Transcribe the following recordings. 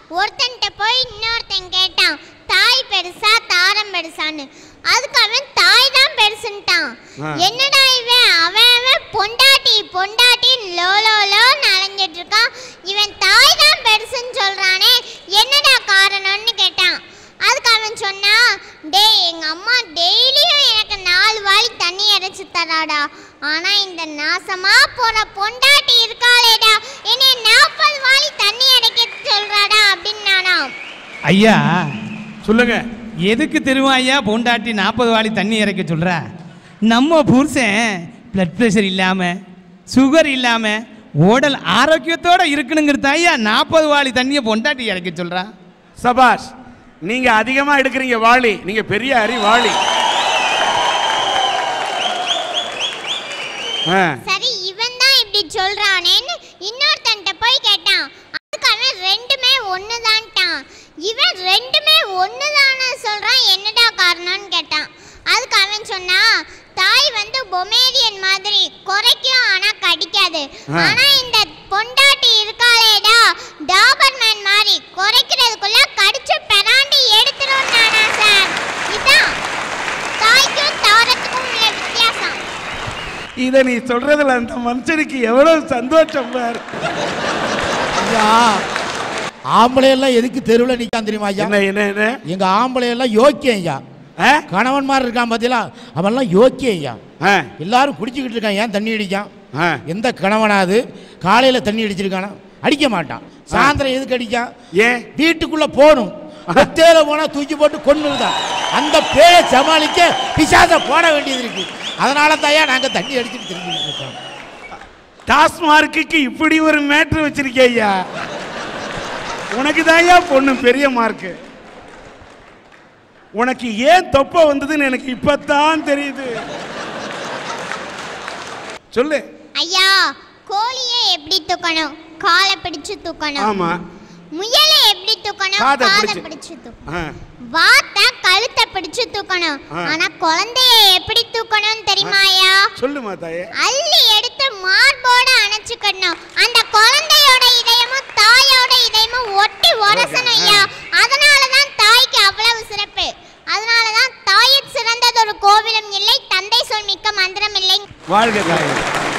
ஒருத்தன்ட்ட போய் இன்னொருத்தன் கேட்டான் தாய் பெருசா தாரம் பெருசான்னு அதுக்கு அவன் தாய் தான் பெருசுன்ட்டான் ஆ. என்னடா இவன் அவன் அவன் பொண்டாட்டி பொண்டாட்டி லோ லோ லோ நனைஞ்சிட்டு இருக்கான் இவன் தாய் தான் பெருசுன்னு சொல்றானே என்னடா காரணம்னு கேட்டான் அதுக்கு அவன் சொன்னா டேய் எங்க அம்மா டெய்லியும் எனக்கு நாலு வாளி தண்ணி இறைச்சு தராடா ஆனா இந்த நாசமா போற பொண்டாட்டி இருக்காளேடா என்னை நாற்பது வாளி தண்ணி இறைக்க சொல்றாடா அப்படின்னு நானா ஐயா சொல்லுங்க எதுக்கு தெரியுமா ஐயா பொண்டாட்டி நாற்பது வாளி தண்ணி இறக்க சொல்ற நம்ம புருஷன் பிளட் ப்ரெஷர் இல்லாமல் சுகர் இல்லாமல் உடல் ஆரோக்கியத்தோட இருக்கணுங்கிறது ஐயா நாற்பது வாளி தண்ணியை பொண்டாட்டி இறக்க சொல்றா சபாஷ் நீங்க அதிகமா எடுக்கிறீங்க வாளி நீங்க பெரிய அறி வாளி ஆ, சரி இவன் தான் இப்படி சொல்றானேன்னு இன்னொருத்தன்ட்ட போய் கேட்டான் அதுக்கு அவன் ரெண்டுமே ஒண்ணுதான்ட்டான் இவன் ரெண்டுமே ஒண்ணுதான்னு சொல்றான் என்னடா காரணம்னு கேட்டான் அதுக்கு அவன் சொன்னா தாய் வந்து பொமேரியன் மாதிரி குறைக்கும் ஆனா கடிக்காது ஆ. ஆனா இந்த பொண்டாட்டி இருக்காளேடா டாபர்மேன் மாதிரி குறைக்கிறதுக்குள்ள கடிச்சு பெராண்டி எடுத்துரும் நானா சார் இதான் தாய்க்கும் தாரத்துக்கும் உள்ள வித்தியாசம் இத நீ சொல்றதுல அந்த மனுஷனுக்கு எவ்வளவு சந்தோஷம் பாரு ஐயா ஆம்பளை எல்லாம் எதுக்கு தெருவில் நிற்கான் தெரியுமா ஐயா என்ன என்ன என்ன எங்க ஆம்பளை எல்லாம் யோக்கியம் ஐயா ஆ? கணவன் மாதிரி இருக்கான் பார்த்தீங்களா அவன்லாம் யோக்கியம் ஐயா ஆ, எல்லாரும் குடிச்சுக்கிட்டு இருக்கான் ஏன் தண்ணி அடிக்கான் ஆ. எந்த கணவனாவது காலையில தண்ணி அடிச்சிருக்கானா அடிக்க மாட்டான் சாயந்தரம் எதுக்கு அடிக்கான் ஏன் வீட்டுக்குள்ள போகணும் ஒத்தேல போனா தூக்கி போட்டு கொண்டுதான் அந்த பேயை சமாளிக்க பிசாச போட வேண்டியது இருக்கு அதனால தாயா நாங்க தண்ணி அடிச்சுட்டு திரும்பிட்டு இருக்கோம் டாஸ்மார்க்குக்கு இப்படி ஒரு மேட்ரு வச்சிருக்கே ஐயா உனக்கு தான்யா பொண்ணு பெரிய மார்க்கு உனக்கு ஏன் தொப்பை வந்ததுன்னு எனக்கு இப்பதான் தெரியுது சொல்லு ஐயா கோழியை எப்படி தூக்கணும் காலை பிடிச்சு தூக்கணும் ஆமா முயலை எப்படி தூக்கணும் காதை காதை பிடிச்சு. பிடிச்சு தூக்கணும் ஆ, வாத்த கழுத்தை பிடிச்சு தூக்கணும் ஆ. ஆனா குழந்தைய எப்படி தூக்கணும் தெரியுமா ஐயா சொல்லுமா தாயே அள்ளி எடுத்து மார்போட அணைச்சுக்கணும் அந்த குழந்தையோட இதயமும் தாயோட இதயமும் ஒட்டி உரசணும் ஐயா அதனாலதான் தாய்க்கு அவ்வளவு சிறப்பு அதனாலதான் தாயிற் சிறந்ததொரு கோவிலும் இல்லை தந்தை சொல் மிக்க மந்திரம் இல்லை வாழ்க தாயே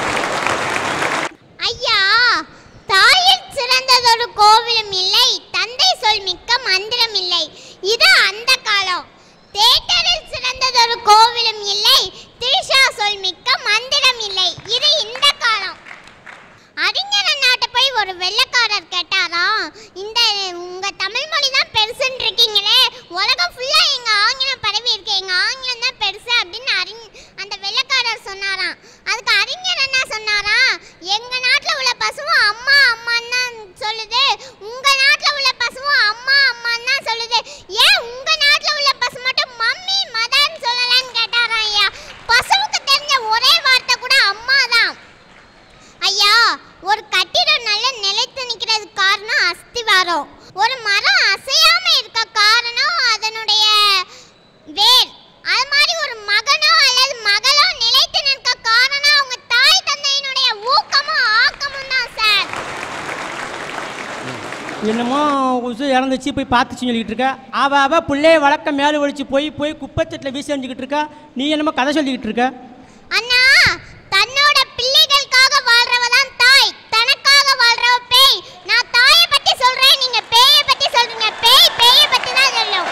ஐயா தாயில் சிறந்ததொரு கோவிலும் இல்லை தந்தை சொல் மிக்க மந்திரம் இல்லை இது அந்த காலம் தேட்டரில் சிறந்ததொரு கோவிலும் இல்லை திரிஷா சொல் மிக்க மந்திரம் இல்லை இது இந்த காலம் அறிஞர் அண்ணாட்ட போய் ஒரு வெள்ளைக்காரர் கேட்டாராம் இந்த உங்க தமிழ் மொழி தான் பெருசுன்னு இருக்கீங்களே உலகம் ஃபுல்லா எங்க ஆங்கிலம் பரவி இருக்கு எங்க ஆங்கிலம் தான் பெருசு அப்படின்னு அறிஞ அந்த வெள்ளைக்காரர் சொன்னாராம் அதுக்கு அறிஞர் என்ன சொன்னாராம் எங்க நாட்டுல உள்ள பசுவும் அம்மா அம்மான்னு தான் சொல்லுது உங்க நாட்டுல உள்ள பசுவும் அம்மா அம்மான்னு தான் சொல்லுது ஏன் உங்க நாட்டுல உள்ள பசு மட்டும் மம்மி மதர்ன்னு சொல்லலன்னு கேட்டாராம் ஐயா பசுவுக்கு தெரிஞ்ச ஒரே வார்த்தை கூட அம்மா தான் ஐயா ஒரு கட்டிடம் நல்ல நிலைத்து நிற்கிறதுக்கு காரணம் அஸ்திவாரம் ஒரு மரம் அசையாம இருக்க காரணம் அதனுடைய வேர் அது மாதிரி ஒரு மகனோ அல்லது மகளோ நிலைத்து நிற்க காரணம் அவங்க தாய் தந்தையினுடைய ஊக்கமும் ஆக்கமும் தான் சார் என்னமோ கொசு இறந்துச்சு போய் பார்த்துச்சுன்னு சொல்லிக்கிட்டு இருக்க அவ அவ பிள்ளைய வளர்க்க மேலே ஒழிச்சு போய் போய் குப்பைத்தட்டில் வீசி எறிஞ்சிக்கிட்டு இருக்கா நீ என்னமோ கதை சொல்லிக்கிட்டு இருக்க அண்ணா தன்னோட பிள்ளைகளுக்காக வாழ்றவ தான் தாய் தனக்காக வாழ்றவ பேய் நான் தாயை பத்தி சொல்றேன் நீங்க பேயை பத்தி சொல்றீங்க பேய் பேயை பத்தி தான் சொல்லும்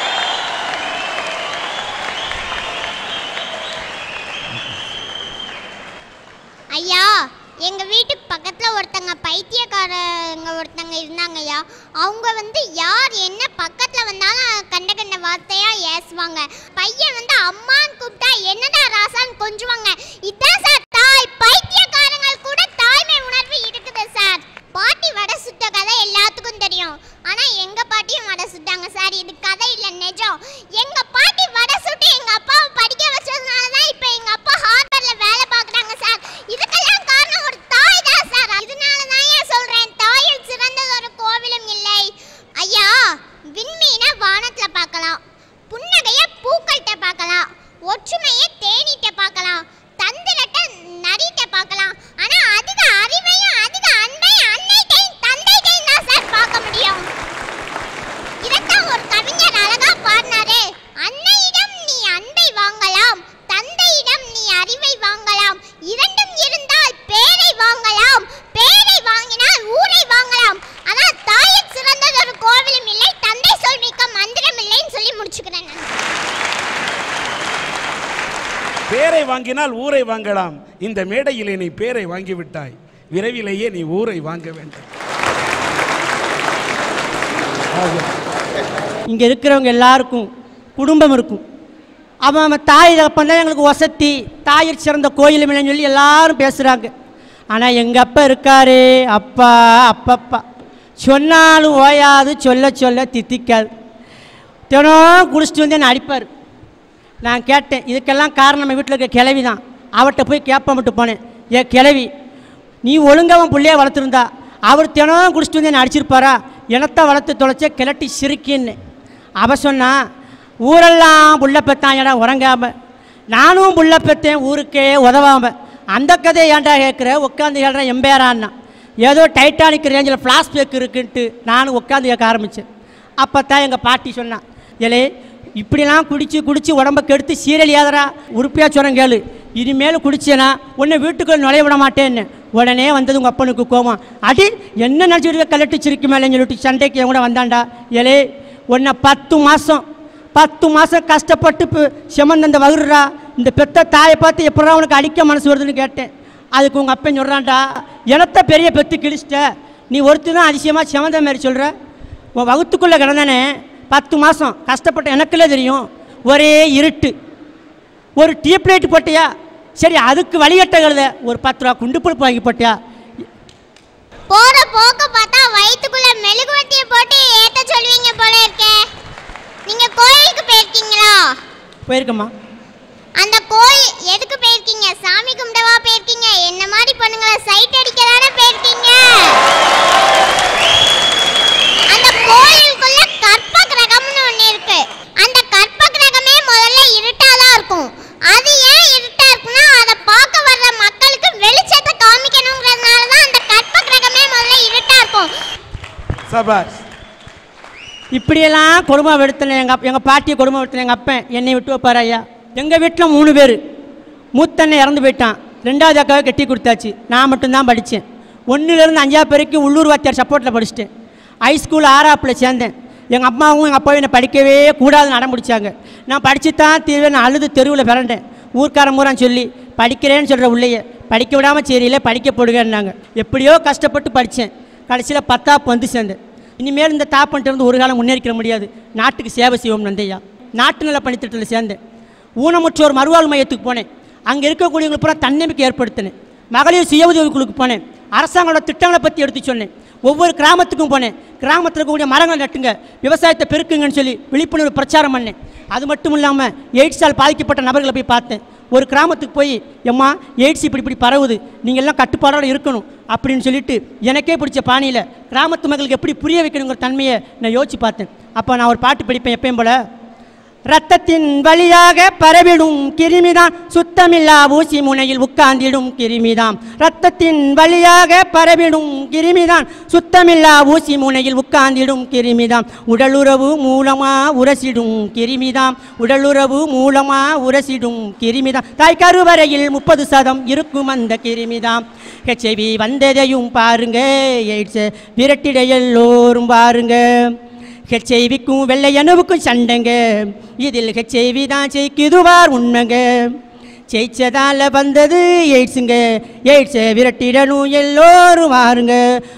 ஐயா எங்க வீட்டுக்கு பக்கத்துல ஒருத்தங்க பைத்தியக்காரங்க ஒருத்தங்க இருந்தாங்க ஐயா அவங்க வந்து யார் என்ன பக்கத்துல வந்தாலும் கண்ட கண்ட வார்த்தையா ஏசுவாங்க பையன் வந்து அம்மான்னு கூப்பிட்டா என்னடா ராசான்னு கொஞ்சுவாங்க இதான் சார் தாய் பைத்தியக்காரங்கள் கூட தாய்மை உணர்வு இருக்குது சார் பாட்டி வடை சுட்ட கதை எல்லாத்துக்கும் தெரியும் ஆனா எங்க பாட்டியும் வடை சுட்டாங்க சார் இது கதை இல்ல நிஜம் எங்க பாட்டி வடை சுட்டு எங்க அப்பாவை படிக்க வச்சதுனால தான் இப்போ எங்க அப்பா ஹார்வர்ட்ல வேலை பார்க்கறாங்க சார் இதுக்கெல்லாம் காரணம் ஒரு தாய் தான் சார் அதனால தான் ஏன் சொல்றேன் தாயில் சிறந்ததொரு கோவிலும் இல்லை ஐயா விண்மீனை வானத்துல பார்க்கலாம் புன்னகைய பூக்கள்கிட்ட பார்க்கலாம் ஒற்றுமையை தேனீட்ட பார்க்கலாம் தந்திரத்தை நரிட்ட பார்க்கலாம் ஆனா அதிக அறிவையும் அதிக அன்பையும் அன்னைட்டையும் தந்தைட்டையும் தான் சார் பார்க்க முடியும் வாங்கினால் ஊரை வாங்கலாம் இந்த மேடையிலே நீ பேரை வாங்கிவிட்டாய் விரைவிலேயே நீ ஊரை வாங்க வேண்டும் இங்கே இருக்கிறவங்க எல்லாருக்கும் குடும்பம் இருக்கும் அவன் அவன் தாய் தகப்பன் தான் எங்களுக்கு வசதி தாயிற் சிறந்த கோயில் இல்லைன்னு சொல்லி எல்லாரும் பேசுகிறாங்க ஆனால் எங்கள் அப்பா இருக்காரு அப்பா அப்பப்பா சொன்னாலும் ஓயாது சொல்ல சொல்ல தித்திக்காது தினம் குடிச்சிட்டு வந்து என்னை அடிப்பார் நான் கேட்டேன் இதுக்கெல்லாம் காரணம் நம்ம வீட்டில் இருக்க கிளவி தான் அவர்கிட்ட போய் கேட்ப மட்டும் போனேன் ஏ கிளவி நீ ஒழுங்கா அவன் பிள்ளைய வளர்த்துருந்தா அவர் தினம் குடிச்சிட்டு வந்து என்னை அடிச்சிருப்பாரா இனத்தை வளர்த்து தொலைச்ச கிளட்டி சிரிக்கின்னு அவ சொன்னா ஊரெல்லாம் புள்ள பெத்தான் இடம் உறங்காம நானும் புள்ள பெத்தேன் ஊருக்கே உதவாம அந்த கதையை ஏன்டா கேட்குற உட்காந்து கேட்குறேன் எம்பேரான்னா ஏதோ டைட்டானிக் ரேஞ்சில் ஃப்ளாஷ்பேக் இருக்குன்ட்டு நானும் உட்காந்து கேட்க ஆரம்பித்தேன் அப்போ தான் எங்கள் பாட்டி சொன்னான் ஏலே இப்படிலாம் குடிச்சு குடிச்சு உடம்ப கெடுத்து சீரல் ஏதரா உருப்பையா சொன்னேன் கேளு இனிமேல் குடிச்சேனா உன்னை வீட்டுக்குள்ள நுழைய விட மாட்டேன்னு உடனே வந்தது உங்கள் அப்பனுக்கு கோவம் அடி என்ன நினச்சிட்டு கலட்டி சிரிக்கு மேலேன்னு சொல்லிட்டு சண்டைக்கு என் கூட வந்தான்டா ஏலே உன்னை பத்து மாதம் பத்து மாதம் கஷ்டப்பட்டு இப்போ செமந்த வகுறா இந்த பெத்த தாயை பார்த்து எப்படா உனக்கு அடிக்க மனசு வருதுன்னு கேட்டேன் அதுக்கு உங்கள் அப்பன் சொல்கிறான்டா எனத்த பெரிய பெத்து கிழிச்சிட்ட நீ ஒருத்தி தான் அதிசயமாக செமந்த மாதிரி சொல்கிற உன் வகுத்துக்குள்ளே கிடந்தானே பத்து மாதம் கஷ்டப்பட்ட எனக்குள்ளே தெரியும் ஒரே இருட்டு ஒரு டியூப் லைட் போட்டியா சரி அதுக்கு வழிகட்ட கழுத ஒரு பத்து ரூபா குண்டு பருப்பு வாங்கி போட்டியா போற போக்க பார்த்தா வயித்துக்குள்ள மெழுகுவர்த்தியை போட்டு ஏத்த சொல்வீங்க போல இருக்கே நீங்க கோயிலுக்கு போயிருக்கீங்களா போயிருக்கம்மா அந்த கோயில் எதுக்கு போயிருக்கீங்க சாமி கும்பிடவா போயிருக்கீங்க என்ன மாதிரி பண்ணுங்கள சைட் அடிக்க தானே போயிருக்கீங்க அந்த கோயிலுக்குள்ள கற்ப கிரகம்னு ஒண்ணு இருக்கு அந்த கற்ப கிரகமே முதல்ல இருட்டா தான் இருக்கும் அது ஏன் இருட்டா இருக்குன்னா அதை பார்க்க வர்ற மக்களுக்கு வெளிச்சத்தை காமிக்கணுங்கிறதுனால தான் அந்த கற்ப கிரகமே முதல்ல இருட்டா இருக்கும் சபாஷ் இப்படியெல்லாம் கொடுமை எடுத்தன எங்கள் எங்கள் பாட்டியை கொடுமை எடுத்தன எங்கள் அப்பன் என்னை விட்டு வைப்பார் ஐயா எங்கள் வீட்டில் மூணு பேர் மூத்தண்ணன் இறந்து போயிட்டான் ரெண்டாவது அக்காவை கட்டி கொடுத்தாச்சு நான் மட்டும்தான் படித்தேன் ஒன்றுலேருந்து அஞ்சாவது வரைக்கும் உள்ளூர் வாத்தியார் சப்போர்ட்டில் படிச்சிட்டேன் ஹைஸ்கூல் ஆறாப்பில் சேர்ந்தேன் எங்கள் அம்மாவும் எங்கள் அப்பாவும் என்னை படிக்கவே கூடாதுன்னு அடம் பிடிச்சாங்க நான் படித்து தான் தீர்வே நான் அழுது தெருவில் பிறண்டேன் ஊர்க்காரன் பூரா சொல்லி படிக்கிறேன்னு சொல்கிற உள்ளேயே படிக்க விடாமல் சரியில்லை படிக்க போடுங்கன்னாங்க எப்படியோ கஷ்டப்பட்டு படித்தேன் கடைசியில் பத்தாப்பு வந்து சேர்ந்தேன் இனிமேல் இந்த தாப்பன்ட்டு இருந்து ஒரு காலம் முன்னேறிக்க முடியாது நாட்டுக்கு சேவை செய்வோம் நந்தையா நாட்டு நல பணித்திட்டத்தில் சேர்ந்தேன் ஊனமுற்றோர் மறுவாழ்வு மையத்துக்கு போனேன் அங்கே இருக்கக்கூடியவங்களுக்கு பூரா தன்னம்பிக்கை ஏற்படுத்தினேன் மகளிர் சுய உதவிக்குழுக்கு போனேன் அரசாங்கங்களோட திட்டங்களை பற்றி எடுத்து சொன்னேன் ஒவ்வொரு கிராமத்துக்கும் போனேன் கிராமத்தில் இருக்கக்கூடிய மரங்கள் நட்டுங்க விவசாயத்தை பெருக்குங்கன்னு சொல்லி விழிப்புணர்வு பிரச்சாரம் பண்ணேன் அது மட்டும் இல்லாமல் எய்ட்ஸால் பாதிக்கப்பட்ட நபர்களை போய் பார்த்தேன் ஒரு கிராமத்துக்கு போய் எம்மா எய்ட்ஸ் இப்படி இப்படி பரவுது நீங்கள் எல்லாம் கட்டுப்பாடோடு இருக்கணும் அப்படின்னு சொல்லிட்டு எனக்கே பிடிச்ச பாணியில் கிராமத்து மக்களுக்கு எப்படி புரிய வைக்கணுங்கிற தன்மையை நான் யோசிச்சு பார்த்தேன் அப்போ நான் ஒரு பாட்டு படிப்பேன் எப்பயும் போல ரத்தத்தின் வழியாக பரவிடும் கிருமிதான் சுத்தமில்லா ஊசி முனையில் உட்கார்ந்திடும் கிருமிதான் ரத்தத்தின் வழியாக பரவிடும் கிருமிதான் சுத்தமில்லா ஊசி முனையில் உட்கார்ந்திடும் கிருமிதான் உடலுறவு மூலமா உரசிடும் கிருமிதான் உடலுறவு மூலமா உரசிடும் கிருமிதான் தாய் கருவறையில் முப்பது சதம் இருக்கும் அந்த கிருமிதான் ஹெச்ஐவி வந்ததையும் பாருங்க எய்ட்ஸ் விரட்டிட எல்லோரும் பாருங்க ஹெச்ஐவிக்கும் வெள்ளை அணுவுக்கும் சண்டைங்க இதில் ஹெச்ஐவி தான் ஜெயிக்குதுவார் உண்மைங்க ஜெயிச்சதால வந்தது எய்ட்ஸுங்க எய்ட்ஸை விரட்டிடணும் எல்லோரும் வாருங்க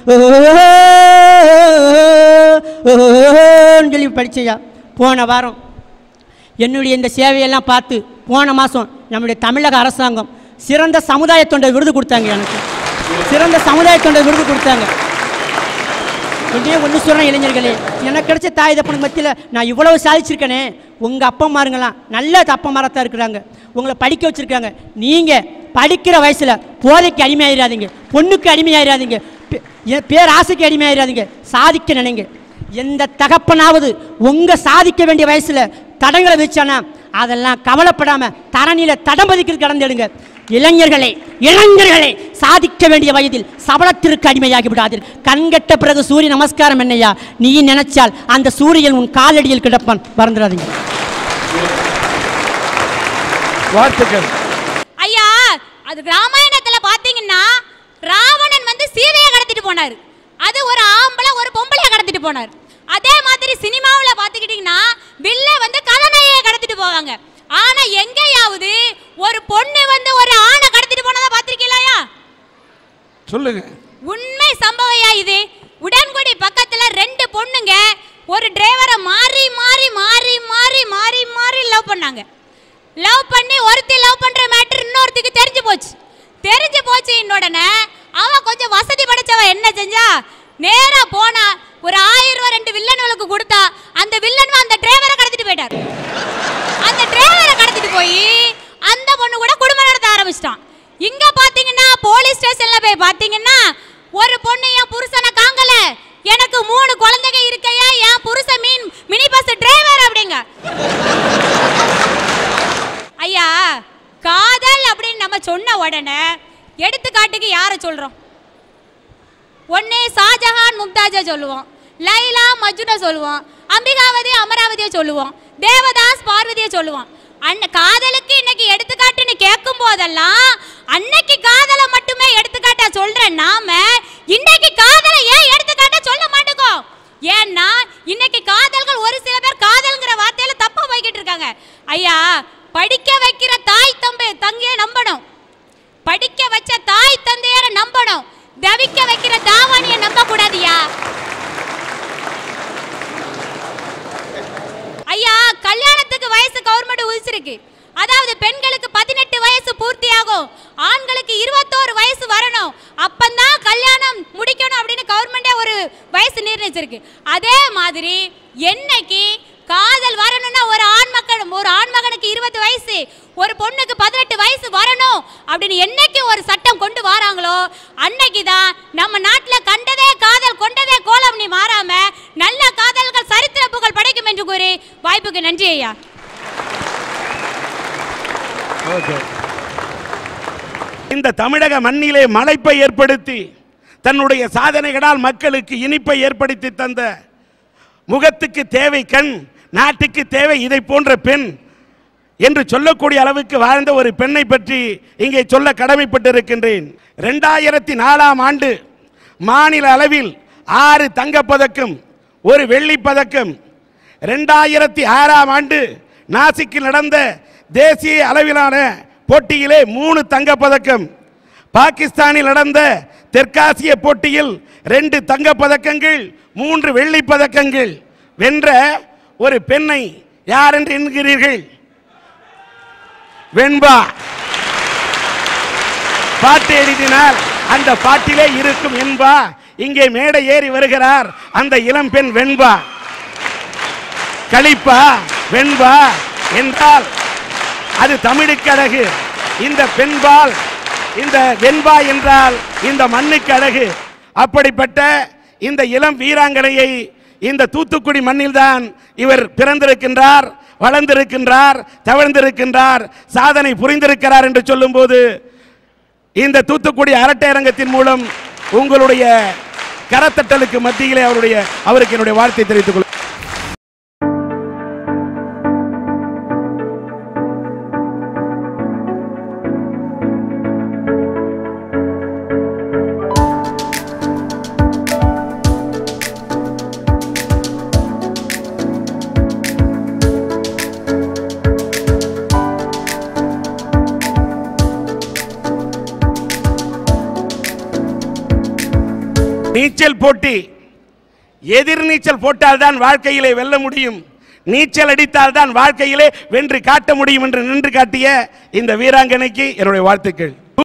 ஓன்னு சொல்லி படிச்சையா போன வாரம் என்னுடைய இந்த சேவையெல்லாம் பார்த்து போன மாதம் நம்முடைய தமிழக அரசாங்கம் சிறந்த சமுதாய தொண்டை விருது கொடுத்தாங்க எனக்கு சிறந்த சமுதாய தொண்டை விருது கொடுத்தாங்க ஒன்றே ஒன்று சொல்கிறேன் இளைஞர்களே எனக்கு கிடைச்ச தாய் தப்பனுக்கு மத்தியில் நான் இவ்வளவு சாதிச்சிருக்கேனே உங்கள் அப்பா மாருங்களாம் நல்ல அப்பா மாரத்தான் இருக்கிறாங்க உங்களை படிக்க வச்சுருக்காங்க நீங்கள் படிக்கிற வயசில் போதைக்கு அடிமையாயிராதீங்க பொண்ணுக்கு அடிமையாயிராதீங்க பே- என் பேர் ஆசைக்கு அடிமையாயிராதீங்க சாதிக்க நினைங்க எந்த தகப்பனாவது உங்கள் சாதிக்க வேண்டிய வயசில் தடங்களை வச்சானா அதெல்லாம் கவலைப்படாம தரணியில தடம் பதிக்கிறது கடந்துடுங்க இளைஞர்களே இளைஞர்களே சாதிக்க வேண்டிய வயதில் சபலத்திற்கு அடிமையாகி விடாதீர் கண்கட்ட பிறகு சூரிய நமஸ்காரம் என்னையா நீ நினைச்சால் அந்த சூரியன் உன் காலடியில் கிடப்பான் மறந்துடாதீங்க வாழ்த்துக்கள் ஐயா அது ராமாயணத்துல பாத்தீங்கன்னா ராவணன் வந்து சீதையை கடத்திட்டு போனாரு அது ஒரு ஆம்பளை ஒரு பொம்பளைய கடத்திட்டு போனார் அதே மாதிரி சினிமாவுல பாத்துக்கிட்டீங்கன்னா வில்ல வந்து கதாநாயகியை கடத்திட்டு போவாங்க ஆனா எங்கேயாவது ஒரு பொண்ணு வந்து ஒரு ஆணை கடத்திட்டு போனதா பாத்திருக்கீங்களா சொல்லுங்க உண்மை சம்பவையா இது உடன்குடி பக்கத்துல ரெண்டு பொண்ணுங்க ஒரு டிரைவரை மாறி மாறி மாறி மாறி மாறி மாறி லவ் பண்ணாங்க லவ் பண்ணி ஒருத்தி லவ் பண்ற மேட்டர் இன்னொருத்திக்கு தெரிஞ்சு போச்சு தெரிஞ்சு போச்சு இன்னொடனே அவ கொஞ்சம் வசதி படைச்சவ என்ன செஞ்சா நேரா போனா ஒரு ஆயிரம் ரூபாய் ரெண்டு வில்லன்களுக்கு கொடுத்தா அந்த வில்லன் அந்த டிரைவரை கடத்திட்டு போயிட்டார் அந்த டிரைவரை கடத்திட்டு போய் அந்த பொண்ணு கூட குடும்பம் நடத்த ஆரம்பிச்சிட்டான் இங்க பாத்தீங்கன்னா போலீஸ் ஸ்டேஷன்ல போய் பாத்தீங்கன்னா ஒரு பொண்ணு என் புருஷனை காங்கல எனக்கு மூணு குழந்தைங்க இருக்கையா என் புருஷன் மீன் மினி பஸ் டிரைவர் அப்படிங்க ஐயா காதல் அப்படின்னு நம்ம சொன்ன உடனே எடுத்துக்காட்டுக்கு யாரை சொல்றோம் ஒன்னே ஷாஜஹான் மும்தாஜை சொல்லுவோம் லைலா மஜ்னுவை சொல்லுவோம் அம்பிகாவதி அமராவதியை சொல்லுவோம் தேவதாஸ் பார்வதியை சொல்லுவோம் அன்ன காதலுக்கு இன்னைக்கு எடுத்துக்காட்டுன்னு கேட்கும் போதெல்லாம் அன்னைக்கு காதலை மட்டுமே எடுத்துக்காட்டா சொல்ற நாம இன்னைக்கு காதலை ஏன் எடுத்துக்காட்டா சொல்ல மாட்டேங்கோம் ஏன்னா இன்னைக்கு காதல்கள் ஒரு சில பேர் காதல்ங்கிற வார்த்தையில தப்பா போய்கிட்டு இருக்காங்க ஐயா படிக்க வைக்கிற தாய் தம்பி தங்கையை நம்பணும் படிக்க வச்ச தாய் தந்தையரை நம்பணும் தவிக்க வைக்கிற தாவானிய நம்ப கூடாதியா ஐயா கல்யாணத்துக்கு வயசு கவர்மெண்ட் உதிச்சிருக்கு அதாவது பெண்களுக்கு பதினெட்டு வயசு பூர்த்தியாகும் ஆண்களுக்கு இருபத்தோரு வயசு வரணும் அப்பந்தான் கல்யாணம் முடிக்கணும் அப்படின்னு கவர்மெண்டே ஒரு வயசு நிர்ணயிச்சிருக்கு அதே மாதிரி என்னைக்கு காதல் வரணும்னா ஒரு ஆண் மக்கள் ஒரு ஆண் மகனுக்கு இருபது வயசு ஒரு பொண்ணுக்கு பதினெட்டு வயசு வரணும் அப்படின்னு என்னைக்கு ஒரு சட்டம் கொண்டு வராங்களோ அன்னைக்கு தான் நம்ம நாட்டில் கண்டதே காதல் கொண்டதே கோலம் நீ மாறாம நல்ல காதல்கள் சரித்திர புகழ் படைக்கும் என்று கூறி வாய்ப்புக்கு நன்றி ஐயா இந்த தமிழக மண்ணிலே மலைப்பை ஏற்படுத்தி தன்னுடைய சாதனைகளால் மக்களுக்கு இனிப்பை ஏற்படுத்தி தந்த முகத்துக்கு தேவை கண் நாட்டுக்கு தேவை இதை போன்ற பெண் என்று சொல்லக்கூடிய அளவுக்கு வாழ்ந்த ஒரு பெண்ணை பற்றி இங்கே சொல்ல கடமைப்பட்டிருக்கின்றேன் ரெண்டாயிரத்தி நாலாம் ஆண்டு மாநில அளவில் ஆறு தங்கப்பதக்கம் ஒரு வெள்ளிப் பதக்கம் ரெண்டாயிரத்தி ஆறாம் ஆண்டு நாசிக்கில் நடந்த தேசிய அளவிலான போட்டியிலே மூணு தங்கப்பதக்கம் பாகிஸ்தானில் நடந்த தெற்காசிய போட்டியில் ரெண்டு தங்கப் பதக்கங்கள் மூன்று வெள்ளிப் பதக்கங்கள் வென்ற ஒரு பெண்ணை யார் என்று என்கிறீர்கள் வெண்பா பாட்டு எழுதினால் அந்த பாட்டிலே இருக்கும் என்பா இங்கே மேடை ஏறி வருகிறார் அந்த இளம் பெண் வெண்பா களிப்பா வெண்பா என்றால் அது தமிழுக்கு அழகு இந்த பெண்பால் இந்த வெண்பா என்றால் இந்த மண்ணுக்கு அழகு அப்படிப்பட்ட இந்த இளம் வீராங்கனையை இந்த தூத்துக்குடி மண்ணில்தான் இவர் பிறந்திருக்கின்றார் வளர்ந்திருக்கின்றார் தவழ்ந்திருக்கின்றார் சாதனை புரிந்திருக்கிறார் என்று சொல்லும்போது இந்த தூத்துக்குடி அரட்டை அரங்கத்தின் மூலம் உங்களுடைய கரத்தட்டலுக்கு மத்தியிலே அவருடைய அவருக்கு என்னுடைய வாழ்த்தை தெரிவித்துக் கொள்ள நீச்சல் போட்டி எதிர்நீச்சல் போட்டால்தான் வாழ்க்கையிலே வெல்ல முடியும் நீச்சல் அடித்தால்தான் வாழ்க்கையிலே வென்று காட்ட முடியும் என்று நின்று காட்டிய இந்த வீராங்கனைக்கு என்னுடைய வாழ்த்துக்கள்